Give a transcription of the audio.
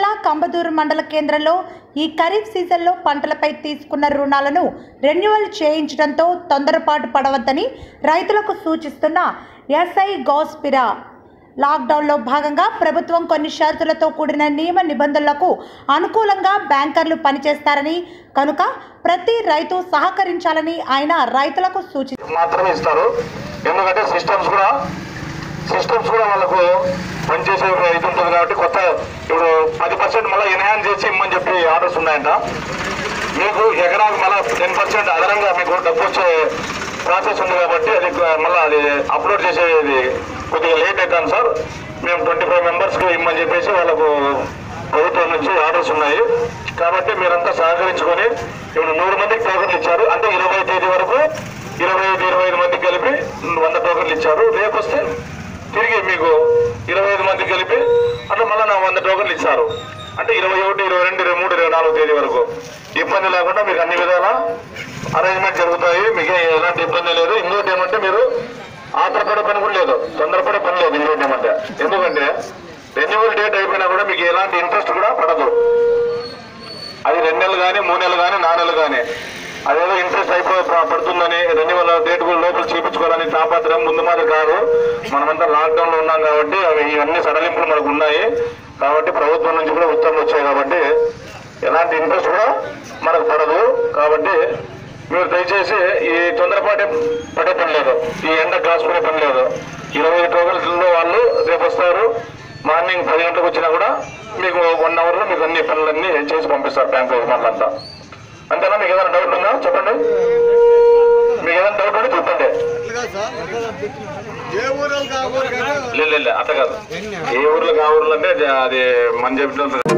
జిల్లా కంబదూరు మండల కేంద్రంలో ఈ ఖరీఫ్ సీజన్లో పంటలపై తీసుకున్న రుణాలను రెన్యువల్ చేయించడంతో తొందరపాటు పడవద్దని రైతులకు సూచిస్తున్న ఎస్ఐ గౌస్పిరా లాక్డౌన్లో భాగంగా ప్రభుత్వం కొన్ని షరతులతో కూడిన నియమ నిబంధనలకు అనుకూలంగా బ్యాంకర్లు పనిచేస్తారని కనుక ప్రతి రైతు సహకరించాలని ఆయన రైతులకు సూచించారు మాత్రమే ఇస్తారు ఎందుకంటే సిస్టమ్స్ కూడా సిస్టమ్స్ కూడా వాళ్ళకు పనిచేసే ఇది ఉంటుంది కాబట్టి కొత్త ఇప్పుడు పది పర్సెంట్ మళ్ళీ ఎన్హాన్స్ చేసి ఇమ్మని చెప్పి ఆర్డర్స్ ఉన్నాయంట మీకు ఎకరాకు మళ్ళీ టెన్ పర్సెంట్ అదనంగా మీకు డబ్బు వచ్చే ప్రాసెస్ ఉంది కాబట్టి అది మళ్ళీ అది అప్లోడ్ చేసేది కొద్దిగా లేట్ అవుతాను సార్ మేము ట్వంటీ ఫైవ్ మెంబర్స్కి ఇమ్మని చెప్పేసి వాళ్ళకు ప్రభుత్వం నుంచి ఆర్డర్స్ ఉన్నాయి కాబట్టి మీరంతా సహకరించుకొని ఇప్పుడు నూరు మందికి టోకన్లు ఇచ్చారు అంటే ఇరవై తేదీ వరకు ఇరవై ఐదు ఇరవై ఐదు మందికి కలిపి వంద టోకన్లు ఇచ్చారు రేపు వస్తే తిరిగి మీకు ఇరవై ఐదు మందికి కలిపి అట్లా మళ్ళీ నా వంద టోకన్లు ఇచ్చారు అంటే ఇరవై ఒకటి ఇరవై రెండు ఇరవై మూడు ఇరవై నాలుగు తేదీ వరకు ఇబ్బంది లేకుండా మీకు అన్ని విధాల అరేంజ్మెంట్ జరుగుతాయి మీకు ఎలాంటి ఇబ్బంది లేదు ఇంకోటి ఏమంటే మీరు ఆత్రపడే పని కూడా లేదు తొందరపడే పని లేదు ఇంకోటి ఏమంటే ఎందుకంటే రెన్యువల్ డేట్ అయిపోయినా కూడా మీకు ఎలాంటి ఇంట్రెస్ట్ కూడా పడదు అది రెండు నెలలు కానీ మూడు నెలలు కానీ నాలుగు నెలలు కానీ అదేదో ఇంట్రెస్ట్ అయిపోయి ప- పడుతుందని రెన్యువల్ డేట్ కూడా లోపల చూపించుకోవాలని తాపత్రయం ముందు మాది కాదు మనమంతా లాక్డౌన్ లో ఉన్నాం కాబట్టి అవి ఇవన్నీ సడలింపులు మనకు ఉన్నాయి కాబట్టి ప్రభుత్వం నుంచి కూడా ఉత్తర్వులు వచ్చాయి కాబట్టి ఎలాంటి ఇంట్రెస్ట్ కూడా మనకు పడదు కాబట్టి మీరు దయచేసి ఈ తొందరపాటు పడే పని లేదు ఈ ఎండ కాసుకునే పని లేదు ఇరవై టోకన్లలో వాళ్ళు రేపు వస్తారు మార్నింగ్ పది గంటలకు వచ్చినా కూడా మీకు వన్ అవర్ లో మీకు అన్ని పనులన్నీ చేసి పంపిస్తారు బ్యాంక్ యజమానులంతా అంతేనా మీకు ఏదైనా డౌట్ ఉందా చెప్పండి మీకు ఏదైనా డౌట్ ఉంటే చెప్పండి ఏ ఊరు కాకూడదు లేదు లేదు అట్లా కాదు ఏ ఊర్లో కా ఊర్లో అంటే అది మన చెప్పిన